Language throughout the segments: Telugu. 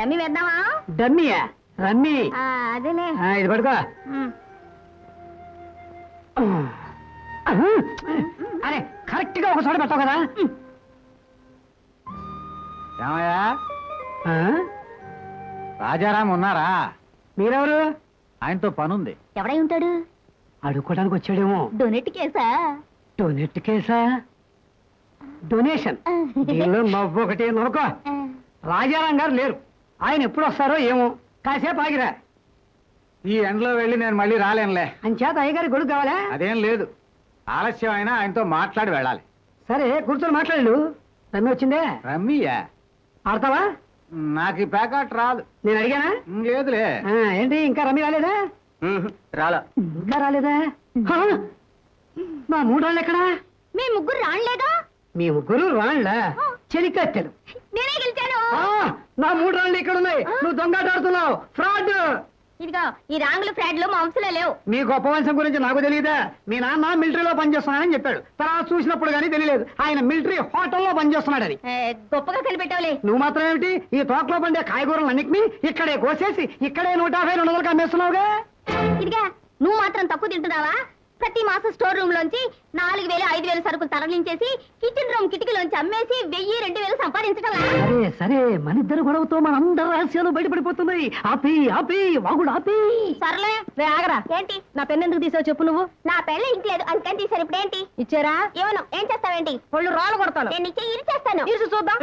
డమ్మి వేద్దామా డమ్మీయా రమ్మీ ఆ, అదేలే ఆ, ఇది పడుకో ఉమ్. అరే కరెక్ట్ గా ఒక చోట పెట్టావు కదా ఏమయ్యా ఆ? రాజారాం ఉన్నారా మీరెవరు ఆయనతో పనుంది ఎవడై ఉంటాడు అడుక్కోడానికి వచ్చాడేమో డొనెట్ కేసా డొనేట్ కేసా డొనేషన్ దీనిలో నవ్వు ఒకటి నవ్వుకో రాజారాం గారు లేరు ఆయన ఎప్పుడు వస్తారో ఏమో కాసేపు ఆగిరా ఈ ఎండలో వెళ్ళి నేను మళ్ళీ రాలేనులే అంచేత అయ్యగారి గొడుగు కావాలా అదేం లేదు ఆలస్యం అయినా ఆయనతో మాట్లాడి వెళ్ళాలి సరే కూర్చొని మాట్లాడు రమ్మి వచ్చిందే రమ్మీయా ఆడతావా నాకు ఈ ప్యాకెట్ రాదు నేను అడిగానా లేదులే ఆ, ఏంటి ఇంకా రమ్మి రాలేదా రాలా ఇంకా రాలేదా హా? మా మూడు రాళ్ళు ఎక్కడా మీ ముగ్గురు రాణలేగా మీ ముగ్గురు రాళ్ళ చెలికత్తెలు నేనే గెలిచాను ఆ, నా మూడు రాళ్ళు ఇక్కడ ఉన్నాయి నువ్వు దొంగాట ఆడుతున్నావు ఫ్రాడ్ ఇదిగో ఈ రాంగులు ఫ్రాడ్లు మా వంశంలో లేవు మీ గొప్ప వంశం గురించి నాకు తెలియదా మీ నాన్న మిలిటరీలో పనిచేస్తున్నానని చెప్పాడు తర్వాత చూసినప్పుడు కానీ తెలియలేదు ఆయన మిలిటరీ హోటల్లో పనిచేస్తున్నాడని ఏ, గొప్పగా కనిపెట్టావులే నువ్వు మాత్రం ఏమిటి ఈ తోటలో పండే కాయగూరలు అన్నిటిని ఇక్కడే కోసేసి ఇక్కడే నూట యాభై రెండు వందలకు అమ్మేస్తున్నావుగా ఇదిగా నువ్వు మాత్రం తక్కువ తింటున్నావా ప్రతి మాసం స్టోర్ రూమ్ లోంచి నాలుగు వేలు ఐదు వేలు సరుకులు తరలించేసి కిచెన్ రూమ్ కిటికీలోంచి అమ్మేసి వెయ్యి రెండు వేలు సంపాదించడం సరే సరే మన ఇద్దరు గొడవతో మన అందరి రహస్యాలు బయటపడిపోతున్నాయి ఆపి ఆపి వాగుడు ఆపి సర్లే రే ఆగరా ఏంటి నా పెన్ ఎందుకు తీసావు చెప్పు నువ్వు నా పెళ్ళి ఇంక లేదు అందుకని తీసారు ఇప్పుడు ఏంటి ఇచ్చారా ఏమను ఏం చేస్తావేంటి ఒళ్ళు రాళ్ళు కొడతాను నేను ఇచ్చే ఇరి చేస్తాను ఇరుసు చూద్దాం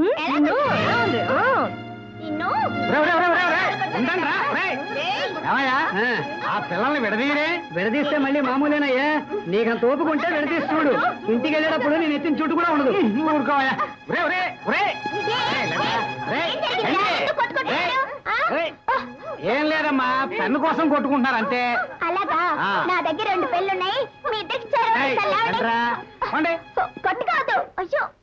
నిన్ను రే, రే, రే, రే, రే, ఉండండి రా, రే. ఏమయ్యా ఆ, ఆ పిల్లల్ని విడదీయరే విడదీస్తే మళ్ళీ మామూలేనయ్యా నీకంత ఓపుకుంటే విడదీసి చూడు ఇంటికి వెళ్ళేటప్పుడు నేను ఎత్తిన చుట్టు కూడా ఉండదు ఊరుకోవయ్యా ఒరే ఒరే ఒరే రేయ్, లేరా, రేయ్, ఏం జరిగింది? ఏంటి? ఎందుకు కొట్టుకుంటున్నారు? రేయ్, ఆ? రేయ్. ఏం లేదమ్మా పెన్ను కోసం కొట్టుకుంటున్నారు అంతే అలాగా ఆ. నా దగ్గర రెండు పెళ్ళున్నాయి మీ ఇద్దరికి ఏయ్, చేరవలసిన ఏంట్రా? పోండి. కొట్టు కాదు అయ్యో